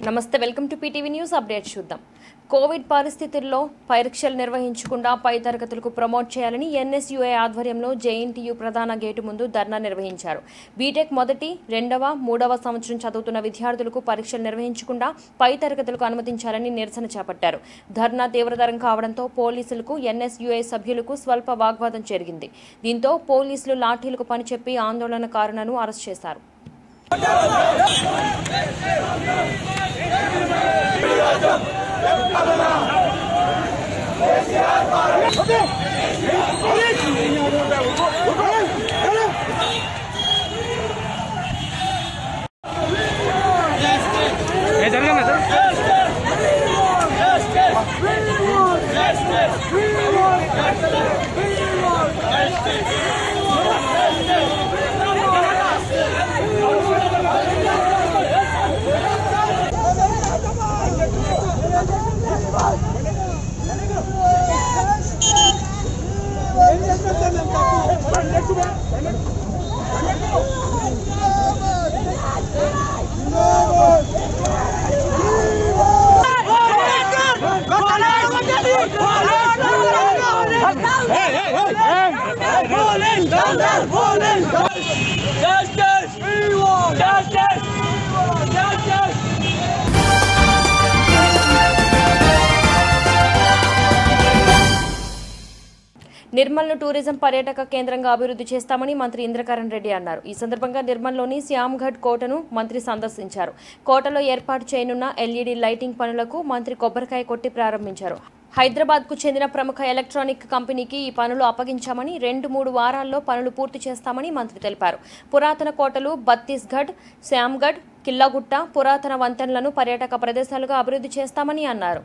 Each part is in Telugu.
నమస్తే welcome to PTV news update చూద్దాం కోవిడ్ పరిస్థితుల్లో పరీక్షలు నిర్వహించకుండా పై తరగతులకు ప్రమోట్ చేయాలని ఎన్ఎస్యుఐ ఆధ్వర్యంలో జేఎన్టీయూ ప్రధాన గేటు ముందు ధర్నా నిర్వహించారు బీటెక్ మొదటి రెండవ మూడవ సంవత్సరం చదువుతున్న విద్యార్థులకు పరీక్షలు నిర్వహించకుండా పై తరగతులకు అనుమతించాలని నిరసన చేపట్టారు ధర్నా తీవ్రతరం కావడంతో పోలీసులకు ఎన్ఎస్యుఐ సభ్యులకు స్వల్ప వాగ్వాదం జరిగింది దీంతో పోలీసులు లాఠీలకు పనిచెప్పి ఆందోళనకారులను అరెస్ట్ చేశారు ఏ జరగండి sir Justice! We want justice! We want justice! నిర్మల్ను టూరిజం పర్యాటక కేంద్రంగా అభివృద్ధి చేస్తామని మంత్రి ఇంద్రకరణ్ రెడ్డి అన్నారు ఈ సందర్భంగా నిర్మల్లోని శ్యామ్ఘడ్ కోటను మంత్రి సందర్శించారు కోటలో ఏర్పాటు చేయనున్న ఎల్ఈడీ లైటింగ్ పనులకు మంత్రి కొబ్బరికాయ కొట్టి ప్రారంభించారు హైదరాబాద్ కు చెందిన ప్రముఖ ఎలక్ట్రానిక్ కంపెనీకి ఈ పనులు అప్పగించామని రెండు మూడు వారాల్లో పనులు పూర్తి చేస్తామని మంత్రి తెలిపారు పురాతన కోటలు బత్తీస్గఢ్ శ్యామ్గఢ్ కిల్లాగుట్ట పురాతన వంతెనలను పర్యాటక ప్రదేశాలుగా అభివృద్ధి చేస్తామని అన్నారు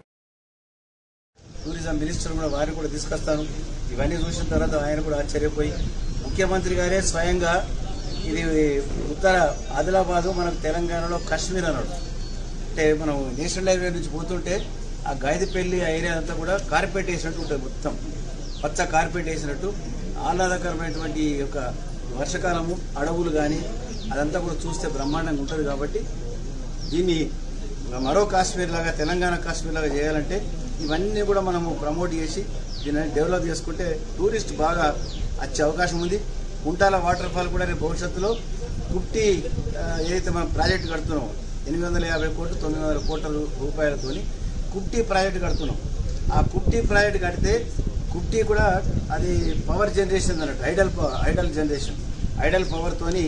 టూరిజం మినిస్టర్ కూడా వారిని కూడా తీసుకొస్తాను ఇవన్నీ చూసిన తర్వాత ఆయన కూడా ఆశ్చర్యపోయి ముఖ్యమంత్రి గారే స్వయంగా ఇది ఉత్తర ఆదిలాబాద్ మనకు తెలంగాణలో కాశ్మీర్ అన్నాడు అంటే మనం నేషనల్ హైవే నుంచి పోతుంటే ఆ గాయదపల్లి ఆ ఏరియా అంతా కూడా కార్పెట్ వేసినట్టు ఉంటుంది మొత్తం పచ్చ కార్పెట్ వేసినట్టు ఆహ్లాదకరమైనటువంటి ఈ యొక్క వర్షకాలము అడవులు కానీ అదంతా కూడా చూస్తే బ్రహ్మాండంగా ఉంటుంది కాబట్టి దీన్ని మరో కాశ్మీర్ లాగా తెలంగాణ కాశ్మీర్ లాగా చేయాలంటే ఇవన్నీ కూడా మనము ప్రమోట్ చేసి దీన్ని డెవలప్ చేసుకుంటే టూరిస్ట్ బాగా వచ్చే అవకాశం ఉంది కుంటాల వాటర్ ఫాల్ కూడా రేపు భవిష్యత్తులో కుట్టి ఆ, ఏదైతే మనం ప్రాజెక్ట్ కడుతున్నామో ఎనిమిది వందల యాభై కోట్లు తొమ్మిది వందల కోట్ల రూ- రూపాయలతోని కుట్టి ప్రాజెక్ట్ కడుతున్నాం ఆ కుట్టి ప్రాజెక్ట్ కడితే కుట్టి కూడా అది పవర్ జనరేషన్ అన్నట్టు ఐడల్ ప- ఐడల్ జనరేషన్ ఐడల్ పవర్తోని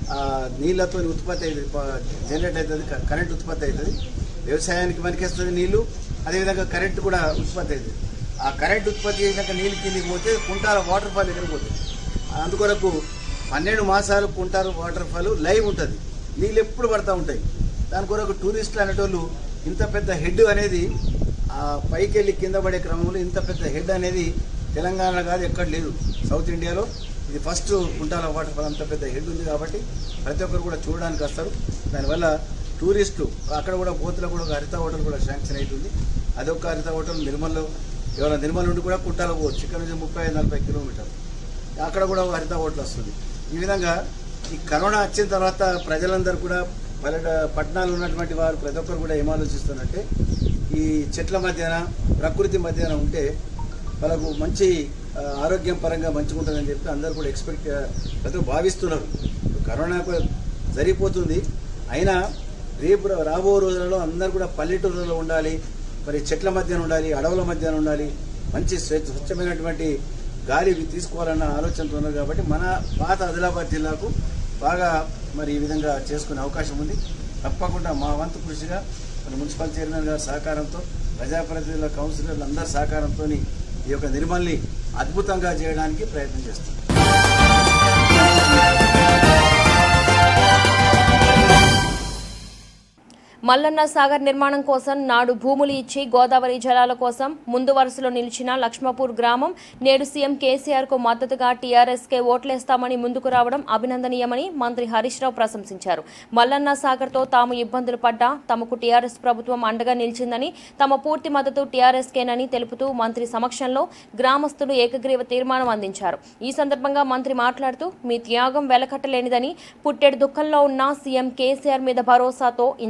నీళ్ళతో ఉత్పత్తి అవుతుంది ప- జనరేట్ అవుతుంది క- కరెంట్ ఉత్పత్తి అవుతుంది వ్యవసాయానికి పనికేస్తుంది నీళ్లు అదేవిధంగా కరెంట్ కూడా ఉత్పత్తి అవుతుంది ఆ కరెంట్ ఉత్పత్తి చేసినాక నీళ్ళు కిందికి పోతే కుంటాల వాటర్ ఫాల్ దగ్గర పోతుంది అందుకొరకు పన్నెండు మాసాలు కుంటారు వాటర్ ఫాల్ లైవ్ ఉంటుంది నీళ్ళు ఎప్పుడు పడతా ఉంటాయి దాని కొరకు టూరిస్టులు అనేటోళ్ళు ఇంత పెద్ద హెడ్ అనేది ఆ పైకి వెళ్ళి కింద పడే క్రమంలో ఇంత పెద్ద హెడ్ అనేది తెలంగాణ కాదు ఎక్కడ లేదు సౌత్ ఇండియాలో ఇది ఫస్ట్ కుంటాల వాటర్ ఫాల్ అంత పెద్ద హెడ్ ఉంది కాబట్టి ప్రతి ఒక్కరు కూడా చూడడానికి వస్తారు దానివల్ల టూరిస్టులు అక్కడ కూడా బోతులో కూడా ఒక హరిత హోటల్ కూడా శాంక్షన్ అవుతుంది అదొక హరిత హోటల్ నిర్మల్లో ఎవరైనా నిర్మల్ నుండి కూడా కుంటాల పోవచ్చు ఇక్కడ నుంచి ముప్పై నలభై కిలోమీటర్లు అక్కడ కూడా ఒక హరిత హోటల్ వస్తుంది ఈ విధంగా ఈ కరోనా వచ్చిన తర్వాత ప్రజలందరూ కూడా పల్లెట పట్టణాలు ఉన్నటువంటి వారు ప్రతి ఒక్కరు కూడా ఏం ఆలోచిస్తున్నారంటే ఈ చెట్ల మధ్యన ప్రకృతి మధ్యన ఉంటే వాళ్ళకు మంచి ఆ, ఆరోగ్యం పరంగా మంచిగా ఉంటుందని చెప్పి అందరూ కూడా ఎక్స్పెక్ట్ ప్రతి ఒక్కరు భావిస్తున్నారు కరోనా కూడా జరిగిపోతుంది అయినా రేపు రా- రాబో రోజులలో అందరూ కూడా పల్లెటూరులో ఉండాలి మరి చెట్ల మధ్యన ఉండాలి అడవుల మధ్యన ఉండాలి మంచి స్వచ్ఛ స్వచ్ఛమైనటువంటి గాలి తీసుకోవాలన్న ఆలోచనతో ఉన్నారు కాబట్టి మన పాత ఆదిలాబాద్ జిల్లాకు బాగా మరి ఈ విధంగా చేసుకునే అవకాశం ఉంది తప్పకుండా మా వంతు కృషిగా మన మున్సిపల్ చైర్మన్ గారి సహకారంతో ప్రజాప్రతినిధుల కౌన్సిలర్ల అందరి సహకారంతో ఈ యొక్క నిర్మల్ని అద్భుతంగా చేయడానికి ప్రయత్నం చేస్తాం మల్లన్న సాగర్ నిర్మాణం కోసం నాడు భూములు ఇచ్చి గోదావరి జలాల కోసం ముందు వరుసలో నిలిచిన లక్ష్మపూర్ గ్రామం నేడు సీఎం కేసీఆర్ కు మద్దతుగా టీఆర్ఎస్ కే ఓట్లేస్తామని ముందుకు రావడం అభినందనీయమని మంత్రి హరీష్ రావు ప్రశంసించారు మల్లన్న సాగర్ తో తాము ఇబ్బందులు పడ్డా తమకు టీఆర్ఎస్ ప్రభుత్వం అండగా నిలిచిందని తమ పూర్తి మద్దతు టీఆర్ఎస్ కేనని తెలుపుతూ మంత్రి సమక్షంలో గ్రామస్తులు ఏకగ్రీవ తీర్మానం అందించారు ఈ సందర్భంగా మంత్రి మాట్లాడుతూ మీ త్యాగం వెలకట్టలేనిదని పుట్టెడు దుఃఖంలో ఉన్న సీఎం కేసీఆర్ మీద భరోసాతో ఇంత ప్రేమతో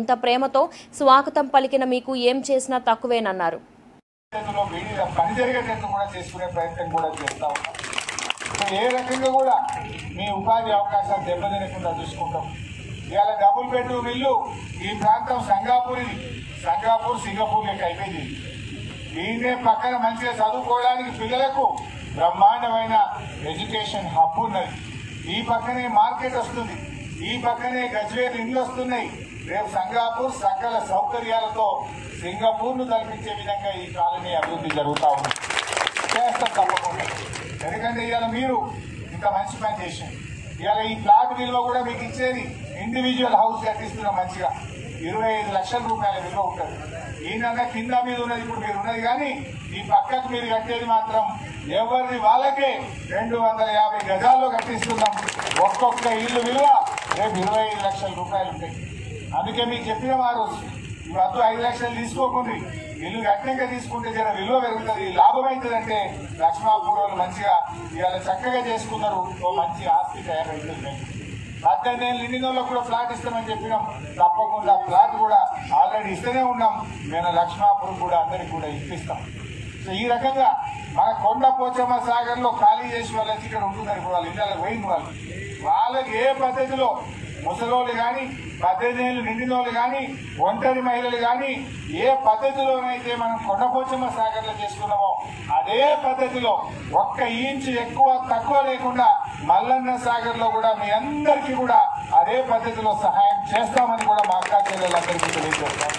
ప్రేమతో స్వాగతం పలికిన మీకు ఏం చేసినా తక్కువేనన్నారు చేతుల్లో వీడి పని జరిగేటట్టు కూడా చేసుకునే ప్రయత్నం కూడా చేస్తా ఉన్నాం సో ఏ రకంగా కూడా మీ ఉపాధి అవకాశాలు దెబ్బతినకుండా చూసుకుంటాం ఇవాళ డబుల్ బెడ్రూమ్ ఇల్లు ఈ ప్రాంతం సంగాపూర్ ఇది సంగాపూర్ సింగపూర్ లెక్క అయిపోయింది దీన్నే పక్కన మంచిగా చదువుకోవడానికి పిల్లలకు బ్రహ్మాండమైన ఎడ్యుకేషన్ హబ్ ఉన్నది ఈ పక్కనే మార్కెట్ వస్తుంది ఈ పక్కనే గజ్వేర్ ఇండ్లు వస్తున్నాయి రేపు సంగాపూర్ సకల సౌకర్యాలతో సింగపూర్ ను కల్పించే విధంగా ఈ కాలనీ అభివృద్ధి జరుగుతా ఉంది చేస్తాం తప్పకుండా ఎందుకంటే ఇవాళ మీరు ఇంత మంచి పని చేశారు ఇవాళ ఈ ప్లాట్ విలువ కూడా మీకు ఇచ్చేది ఇండివిజువల్ హౌస్ కట్టిస్తున్నాం మంచిగా ఇరవై ఐదు లక్షల రూపాయల విలువ ఉంటుంది ఈయన కింద మీద ఉన్నది ఇప్పుడు మీరు ఉన్నది కానీ ఈ పక్కకు మీరు కట్టేది మాత్రం ఎవరిది వాళ్ళకే రెండు వందల యాభై గజాల్లో కట్టిస్తున్నాం ఒక్కొక్క ఇల్లు విలువ రేపు ఇరవై ఐదు లక్షల రూపాయలు ఉంటాయి అందుకే మీకు చెప్పిన వారు ఈ వద్దు ఐదు లక్షలు తీసుకోకుండా ఇల్లు కట్టినాక తీసుకుంటే జర విలువ పెరుగుతుంది లాభం అవుతుందంటే లక్ష్మాపూర్ వాళ్ళు మంచిగా ఇవాళ చక్కగా చేసుకున్నారు ఓ మంచి ఆస్తి తయారవుతుంది పద్దెనిమిది ఏళ్ళు నిండిన వాళ్ళకు కూడా ఫ్లాట్ ఇస్తామని చెప్పినాం తప్పకుండా ఫ్లాట్ కూడా ఆల్రెడీ ఇస్తూనే ఉన్నాం మేము లక్ష్మాపురం కూడా అందరికి కూడా ఇప్పిస్తాం సో ఈ రకంగా మన కొండ పోచమ్మ సాగర్ లో ఖాళీ చేసి వాళ్ళు వచ్చి ఇక్కడ ఉంటున్నారు ఇప్పుడు వాళ్ళు ఇళ్ళకి పోయిన వాళ్ళు వాళ్ళకి ఏ పద్ధతిలో ముసలోళ్ళు కానీ పద్దెనిమిది ఏళ్ళు నిండిన వాళ్ళు కానీ ఒంటరి మహిళలు కానీ ఏ పద్ధతిలోనైతే మనం కొండపోచమ్మ సాగర్లో చేసుకున్నామో అదే పద్ధతిలో ఒక్క ఇంచు ఎక్కువ తక్కువ లేకుండా మల్లన్న సాగర్ లో కూడా మీ అందరికీ కూడా అదే పద్ధతిలో సహాయం చేస్తామని కూడా మా అక్క చెల్లెలందరికీ తెలియజేస్తాం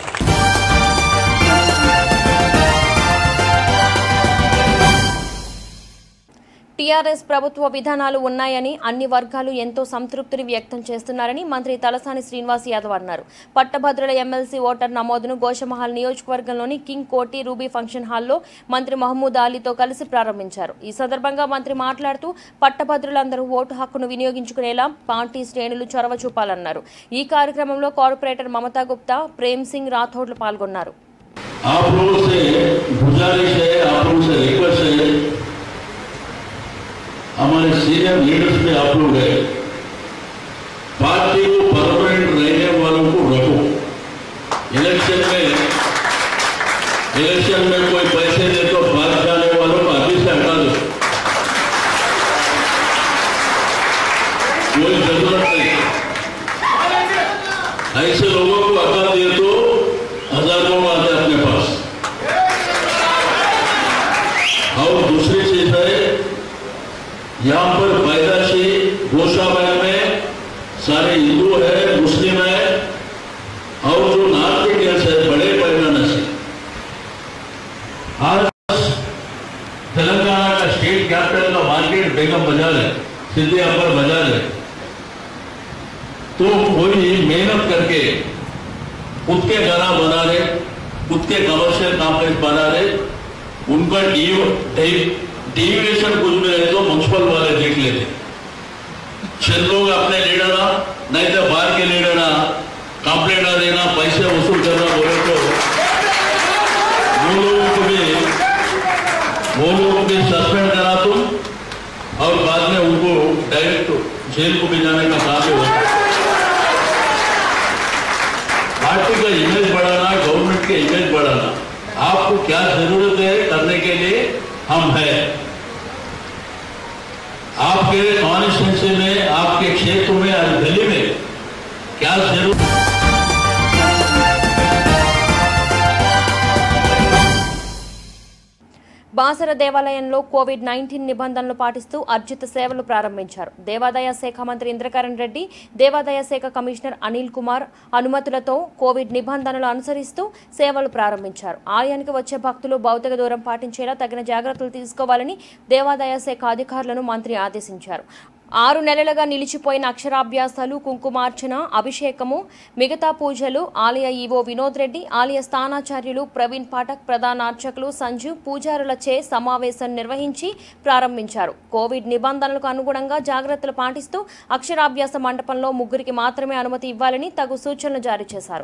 టీఆర్ఎస్ ప్రభుత్వ విధానాలు ఉన్నాయని అన్ని వర్గాలు ఎంతో సంతృప్తిని వ్యక్తం చేస్తున్నారని మంత్రి తలసాని శ్రీనివాస్ యాదవ్ అన్నారు పట్టభద్రుల ఎమ్మెల్సీ ఓటర్ నమోదును గోషమహల్ నియోజకవర్గంలోని కింగ్ కోటి రూబీ ఫంక్షన్ హాల్లో మంత్రి మహమూద్ అలీతో కలిసి ప్రారంభించారు ఈ సందర్భంగా మంత్రి మాట్లాడుతూ పట్టభద్రులందరూ ఓటు హక్కును వినియోగించుకునేలా పార్టీ శ్రేణులు చొరవ చూపాలన్నారు ఈ కార్యక్రమంలో కార్పొరేటర్ మమతా గుప్తా ప్రేమ్ సింగ్ రాథోడ్లు పాల్గొన్నారు आप लोगों से गुजारिश है आप लोगों से रिक्वेस्ट है हमारे सीनियर लीडर्स में आप लोग हैं पार्टी को परमानेंट रहने वालों को रखो इलेक्शन में इलेक्शन में कोई पैसे दे तो भाग जाने वालों को अभी से हटा दो कोई जरूरत नहीं ऐसे लोगों को हटा दिए तो हजार लोग आते हैं अपने पास और दूसरी चीज है यहाँ पर पैदाशी गोशाबाई में सारे हिंदू है मुस्लिम है और जो नॉर्थ इंडियंस है बड़े पैमाने से आज तेलंगाना का स्टेट कैपिटल का मार्केट बेगम बाजार है सिद्धि अपर बाजार है तो कोई मेहनत करके खुद के गाना बना रहे खुद के कमर्शियल कॉम्प्लेक्स बना रहे उनका डिविएशन कुछ भी रहे तो म्यूनसिपल वाले देख लेते छह लोग अपने लीडर नहीं तो बाहर के लीडर कंप्लेंट देना पैसे वसूल करना बोले तो वो लोगों को भी वो लोगों को भी सस्पेंड करा तुम और बाद में उनको डायरेक्ट जेल को भी जाने का काम भी होता है पार्टी का इमेज बढ़ाना गवर्नमेंट के इमेज बढ़ाना आपको क्या जरूरत है करने के लिए हम हैं आपके कॉन्स्टिट्यूंसी में आपके क्षेत्र में हर गली में क्या जरूरत బాసర దేవాలయంలో కోవిడ్ నైన్టీన్ నిబంధనలు పాటిస్తూ అర్జిత సేవలు ప్రారంభించారు దేవాదాయ శాఖ మంత్రి ఇంద్రకరణ్ రెడ్డి దేవాదాయ శాఖ కమిషనర్ అనిల్ కుమార్ అనుమతులతో కోవిడ్ నిబంధనలు అనుసరిస్తూ సేవలు ప్రారంభించారు ఆలయానికి వచ్చే భక్తులు భౌతిక దూరం పాటించేలా తగిన జాగ్రత్తలు తీసుకోవాలని దేవాదాయ శాఖ అధికారులను మంత్రి ఆదేశించారు ఆరు నెలలుగా నిలిచిపోయిన అక్షరాభ్యాసాలు కుంకుమార్చన అభిషేకము మిగతా పూజలు ఆలయ ఈవో వినోద్ రెడ్డి ఆలయ స్థానాచార్యులు ప్రవీణ్ పాఠక్ ప్రధాన అర్చకులు సంజు పూజారులచే సమావేశం నిర్వహించి ప్రారంభించారు కోవిడ్ నిబంధనలకు అనుగుణంగా జాగ్రత్తలు పాటిస్తూ అక్షరాభ్యాస మండపంలో ముగ్గురికి మాత్రమే అనుమతి ఇవ్వాలని తగు సూచనలు జారీ చేశారు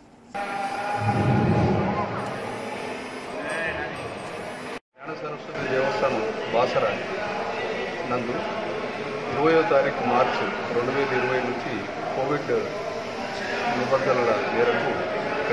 జ్ఞాన సరస్వతి దేవస్థానం బాసర నందు ఇరవయో తారీఖు మార్చి రెండు వేల ఇరవై నుంచి కోవిడ్ నిబంధనల మేరకు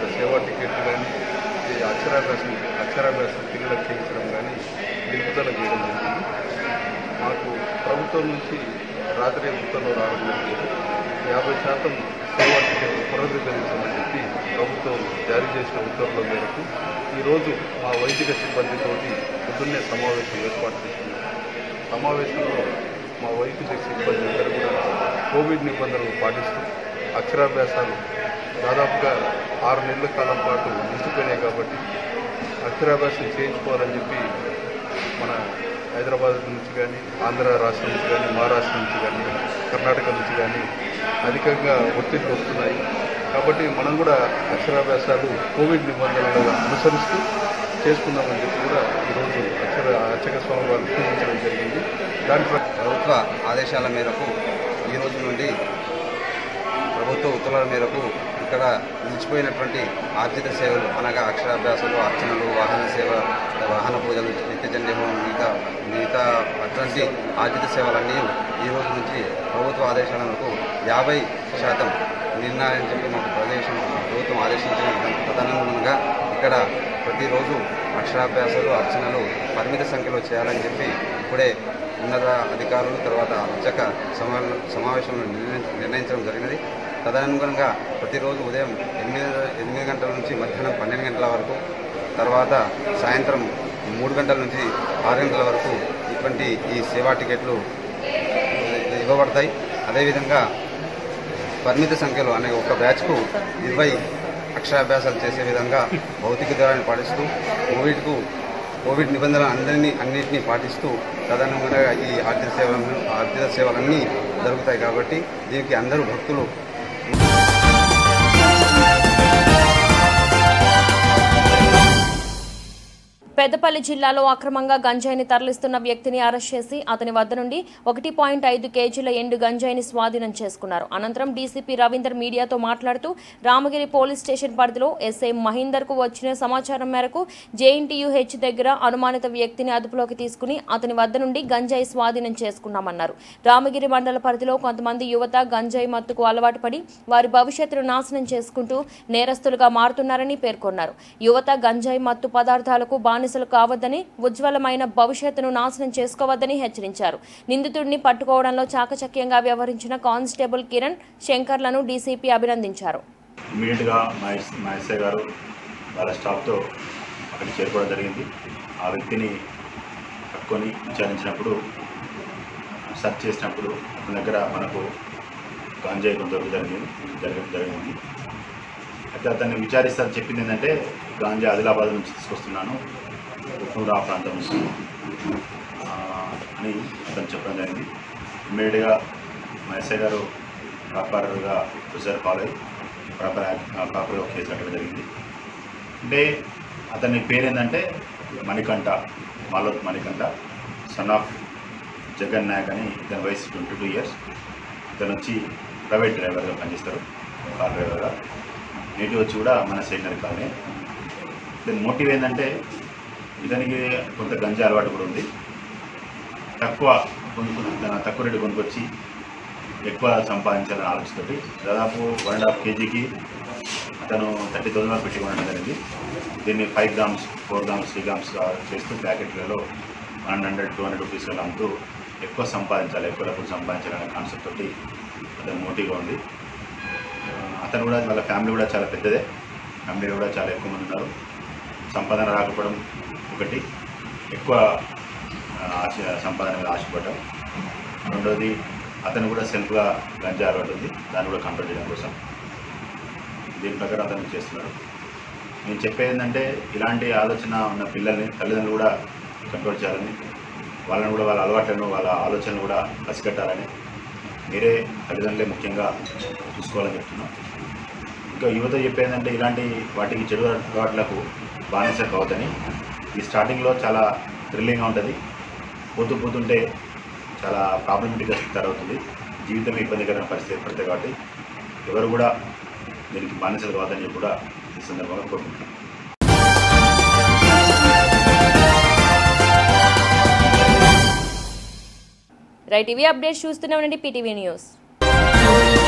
సేవా టికెట్లు కానీ ఈ అక్షరాభ్యాసం అక్షరాభ్యాసం పిల్లలకు చేయించడం కానీ నిలుపుదల చేయడం జరిగింది మాకు ప్రభుత్వం నుంచి రాత్రి ఉత్తర్వులు రావడం జరిగింది యాభై శాతం సేవా టికెట్లు పునరుద్ధరించమని చెప్పి ప్రభుత్వం జారీ చేసిన ఉత్తర్వుల మేరకు ఈరోజు మా వైదిక సిబ్బందితోటి పొద్దున్నే సమావేశం ఏర్పాటు చేసింది సమావేశంలో మా వైద్యుల సిబ్బంది అందరూ కూడా కోవిడ్ నిబంధనలు పాటిస్తూ అక్షరాభ్యాసాలు దాదాపుగా ఆరు నెలల కాలం పాటు నిలిచిపోయినాయి కాబట్టి అక్షరాభ్యాసం చేయించుకోవాలని చెప్పి మన హైదరాబాద్ నుంచి కానీ ఆంధ్ర రాష్ట్రం నుంచి కానీ మహారాష్ట్ర నుంచి కానీ కర్ణాటక నుంచి కానీ అధికంగా ఒత్తిళ్లు వస్తున్నాయి కాబట్టి మనం కూడా అక్షరాభ్యాసాలు కోవిడ్ నిబంధనలను అనుసరిస్తూ చేసుకుందామని చెప్పి కూడా ఈరోజు అక్షర అర్చక స్వామి వారు సూచించడం జరిగింది దాని ప్రకారం ప్రభుత్వ ఆదేశాల మేరకు ఈ రోజు నుండి ప్రభుత్వ ఉత్తర్వుల మేరకు ఇక్కడ నిలిచిపోయినటువంటి ఆర్జిత సేవలు అనగా అక్షరాభ్యాసాలు అర్చనలు వాహన సేవ వాహన పూజలు నిత్యచండీ హోమం మిగతా మిగతా అటువంటి ఆర్జిత సేవలన్నీ ఈ రోజు నుంచి ప్రభుత్వ ఆదేశాల మేరకు యాభై శాతం నిర్ణయం చెప్పి మాకు ప్రదేశం ప్రభుత్వం ఆదేశించిన తదనుగుణంగా ఇక్కడ ప్రతిరోజు అక్షరాభ్యాసాలు అర్చనలు పరిమిత సంఖ్యలో చేయాలని చెప్పి ఇప్పుడే ఉన్నత అధికారులు తర్వాత అర్చక సమా సమావేశంలో నిర్ణయి- నిర్ణయించడం జరిగినది తదనుగుణంగా ప్రతిరోజు ఉదయం ఎనిమిది ఎనిమిది గంటల నుంచి మధ్యాహ్నం పన్నెండు గంటల వరకు తర్వాత సాయంత్రం మూడు గంటల నుంచి ఆరు గంటల వరకు ఇటువంటి ఈ సేవా టికెట్లు ఇవ్వబడతాయి అదేవిధంగా పరిమిత సంఖ్యలో అనే ఒక బ్యాచ్కు ఇరవై అక్షరాభ్యాసాలు చేసే విధంగా భౌతిక దూరాన్ని పాటిస్తూ కోవిడ్కు కోవిడ్ నిబంధనలు అందరినీ అన్నింటినీ పాటిస్తూ తదనుగుణంగా ఈ ఆర్థిక సేవలను ఆర్థిక సేవలన్నీ జరుగుతాయి కాబట్టి దీనికి అందరూ భక్తులు పెద్దపల్లి జిల్లాలో అక్రమంగా గంజాయిని తరలిస్తున్న వ్యక్తిని అరెస్ట్ చేసి అతని వద్ద నుండి ఒకటి పాయింట్ ఐదు కేజీల ఎండు గంజాయిని స్వాధీనం చేసుకున్నారు అనంతరం డీసీపీ రవీందర్ మీడియాతో మాట్లాడుతూ రామగిరి పోలీస్ స్టేషన్ పరిధిలో ఎస్ఐ మహీందర్ కు వచ్చిన సమాచారం మేరకు జేఎన్టీయూహెచ్ దగ్గర అనుమానిత వ్యక్తిని అదుపులోకి తీసుకుని అతని వద్ద నుండి గంజాయి స్వాధీనం చేసుకున్నామన్నారు రామగిరి మండల పరిధిలో కొంతమంది యువత గంజాయి మత్తుకు అలవాటు పడి వారి భవిష్యత్తును నాశనం చేసుకుంటూ నేరస్తులుగా మారుతున్నారని పేర్కొన్నారు యువత గంజాయి మత్తు పదార్థాలకు బానిసలు కావద్దని ఉజ్వలమైన భవిష్యత్తును నాశనం చేసుకోవద్దని హెచ్చరించారు నిందితుడిని పట్టుకోవడంలో చాకచక్యంగా వ్యవహరించిన కానిస్టేబుల్ కిరణ్ శంకర్లను డీసీపీ అభినందించారు ఇమీడియట్గా మా ఎస్ మా ఎస్ఐ గారు వాళ్ళ స్టాఫ్తో అక్కడికి చేరుకోవడం జరిగింది ఆ వ్యక్తిని పట్టుకొని విచారించినప్పుడు సెర్చ్ చేసినప్పుడు అతని దగ్గర మనకు గాంజాయి కొంత దొరకడం జరిగింది జరగడం జరిగింది అయితే అతన్ని విచారిస్తే చెప్పింది ఏంటంటే గాంజా ఆదిలాబాద్ నుంచి తీసుకొస్తున్నాను ఉట్నూరు ఆ ప్రాంతం నుంచి ఆ, అని అతను చెప్పడం జరిగింది ఇమ్మీడియట్గా మా ఎస్ఐ గారు ప్రాపర్గా ప్రొసీజర్ ఫాలో అయ్యి ప్రాపర్ ప్రాపర్గా కేసు కట్టడం జరిగింది అంటే అతని పేరు ఏంటంటే మణికంఠ మాలోత్ మణికంఠ సన్ ఆఫ్ జగన్ నాయక్ అని ఇతని వయసు ట్వంటీ టూ ఇయర్స్ ఇతను వచ్చి ప్రైవేట్ డ్రైవర్గా పనిచేస్తారు కార్ డ్రైవర్గా నేటివ్ వచ్చి కూడా మన సైనర్ కాలనీ దీని మోటివ్ ఏంటంటే ఇతనికి కొంత గంజా అలవాటు కూడా ఉంది తక్కువ కొనుక్కు తక్కువ రేటు కొనుక్కొచ్చి ఎక్కువ సంపాదించాలని ఆలోచనతోటి దాదాపు వన్ అండ్ హాఫ్ కేజీకి అతను థర్టీ థౌసండ్ వరకు పెట్టి కొనడం జరిగింది దీన్ని five grams four grams three grams చేస్తూ ప్యాకెట్లలో one hundred two hundred rupees అమ్ముతూ ఎక్కువ సంపాదించాలి ఎక్కువ డబ్బులు సంపాదించాలనే కాన్సెప్ట్ తోటి అతను మోటివ్గా ఉంది ఆ, అతను కూడా వాళ్ళ ఫ్యామిలీ కూడా చాలా పెద్దదే ఫ్యామిలీ కూడా చాలా ఎక్కువ మంది ఉన్నారు సంపాదన రాకపోవడం ఒకటి ఎక్కువ ఆ, ఆశ సంపాదన మీద ఆశపడటం రెండోది అతను కూడా సెల్ఫ్గా గంజా అలవాటు ఉంది దాన్ని కూడా కంట్రోల్ చేయడం కోసం దీని ప్రకారం అతను చేస్తున్నాడు నేను చెప్పేది ఏంటంటే ఇలాంటి ఆలోచన ఉన్న పిల్లల్ని తల్లిదండ్రులు కూడా కంట్రోల్ చేయాలని వాళ్ళని కూడా వాళ్ళ అలవాట్లను వాళ్ళ ఆలోచనలు కూడా పసిగట్టాలని మీరే తల్లిదండ్రులే ముఖ్యంగా చూసుకోవాలని చెప్తున్నాం ఇంకా యువత చెప్పేదంటే ఇలాంటి వాటికి చెడు అలవాట్లకు బానిస కావద్దని ఈ స్టార్టింగ్లో చాలా థ్రిల్లింగ్గా ఉంటుంది పోతూ పోతుంటే చాలా ప్రాబ్లమేటిక్గా తయారవుతుంది జీవితం ఇబ్బందికరమైన పరిస్థితి ఏర్పడతాయి కాబట్టి ఎవరు కూడా దీనికి బానిసలు కావద్దని చెప్పి కూడా ఈ సందర్భంగా కోరుకుంటున్నాను రైట్ ఇవి అప్డేట్స్ చూస్తూనే ఉండండి పీటీవీ న్యూస్